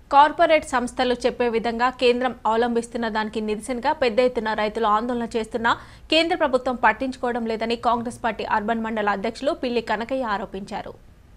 corporate సంస్థలు చెప్పే విధంగా కేంద్రం అవలంబిస్తున్న దానికి నిరసనగా పెద్ద ఎత్తున రైతులు ఆందోళన చేస్తున్నా కేంద్ర ప్రభుత్వం పట్టించుకోవడం లేదని కాంగ్రెస్ పార్టీ అర్బన్ మండల అధ్యక్షులు పిల్లి కనకయ్య ఆరోపించారు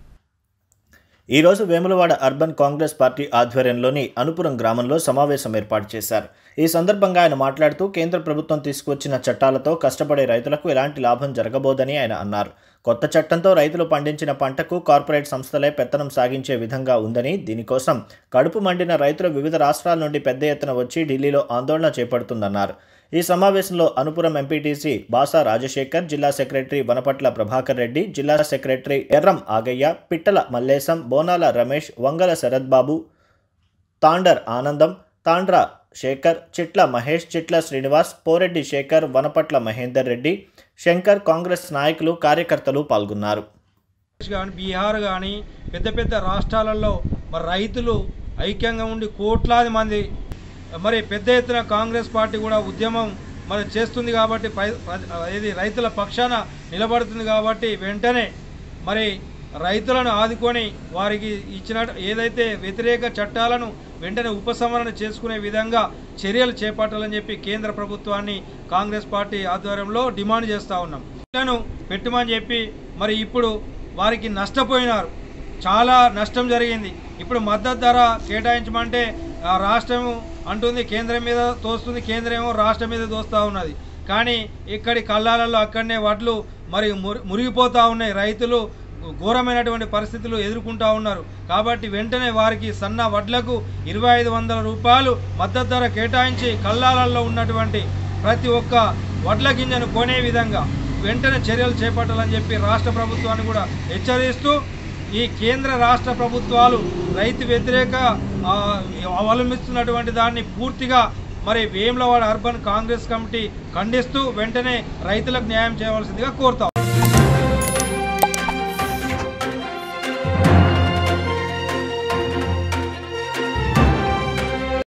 ఈ రోజు వేములవాడ అర్బన్ కాంగ్రెస్ పార్టీ ఆధ్వర్యంలోని అనుపురం గ్రామంలో సమావేశం ఏర్పాటు చేశారు ఈ సందర్భంగా ఆయన మాట్లాడుతూ కేంద్ర ప్రభుత్వం తీసుకువచ్చిన చట్టాలతో కష్టపడే రైతులకు ఎలాంటి లాభం జరగబోదని ఆయన అన్నారు కొత్త చట్టంతో రైతులు పండించిన పంటకు కార్పొరేట్ సంస్థలే పెత్తనం సాగించే విధంగా ఉందని దీనికోసం కడుపు మండిన రైతులు వివిధ రాష్ట్రాల నుండి పెద్ద ఎత్తున వచ్చి ఢిల్లీలో ఆందోళన చేపడుతుందన్నారు ఈ సమావేశంలో అనుపురం ఎంపీటీసీ బాసా రాజశేఖర్ జిల్లా సెక్రటరీ వనపట్ల ప్రభాకర్ రెడ్డి జిల్లా సెక్రటరీ ఎర్రం ఆగయ్య పిట్టల మల్లేశం బోనాల రమేష్ వంగల శరత్ బాబు తాండర్ ఆనందం తాండ్ర శేఖర్ చిట్ల మహేష్ చిట్ల శ్రీనివాస్ పోరెడ్డి శేఖర్ వనపట్ల మహేందర్ రెడ్డి శంకర్ కాంగ్రెస్ నాయకులు కార్యకర్తలు పాల్గొన్నారు కానీ బీహార్ కానీ పెద్ద పెద్ద రాష్ట్రాలలో మరి రైతులు ఐక్యంగా ఉండి కోట్లాది మంది మరి పెద్ద ఎత్తున కాంగ్రెస్ పార్టీ కూడా ఉద్యమం మరి చేస్తుంది కాబట్టి పై- ప్ర- ఇది రైతుల పక్షాన నిలబడుతుంది కాబట్టి వెంటనే మరి రైతులను ఆదుకొని వారికి ఇచ్చిన ఏదైతే వ్యతిరేక చట్టాలను వెంటనే ఉపసంహరణ చేసుకునే విధంగా చర్యలు చేపట్టాలని చెప్పి కేంద్ర ప్రభుత్వాన్ని కాంగ్రెస్ పార్టీ ఆధ్వర్యంలో డిమాండ్ చేస్తూ ఉన్నాం ఇళ్లను పెట్టమని చెప్పి మరి ఇప్పుడు వారికి నష్టపోయినారు చాలా నష్టం జరిగింది ఇప్పుడు మద్దతు ధర కేటాయించమంటే ఆ రాష్ట్రం అంటుంది కేంద్రం మీద తోస్తుంది కేంద్రం ఏమో రాష్ట్రం మీద దోస్తూ ఉన్నది కానీ ఇక్కడి కళ్ళాలలో అక్కడనే వడ్లు మరి మురి- మురిగిపోతూ ఉన్నాయి రైతులు ఘోరమైనటువంటి పరిస్థితులు ఎదుర్కొంటూ ఉన్నారు కాబట్టి వెంటనే వారికి సన్న వడ్లకు ఇరవై ఐదు వందల రూపాయలు మద్దతు ధర కేటాయించి కల్లాలలో ఉన్నటువంటి ప్రతి ఒక్క వడ్ల గింజను కొనే విధంగా వెంటనే చర్యలు చేపట్టాలని చెప్పి రాష్ట్ర ప్రభుత్వాన్ని కూడా హెచ్చరిస్తూ ఈ కేంద్ర రాష్ట్ర ప్రభుత్వాలు రైతు వ్యతిరేక ఆ, అవలంబిస్తున్నటువంటి దాన్ని పూర్తిగా మరి వేములవాడ అర్బన్ కాంగ్రెస్ కమిటీ ఖండిస్తూ వెంటనే రైతులకు న్యాయం చేయవలసిందిగా కోరుతాం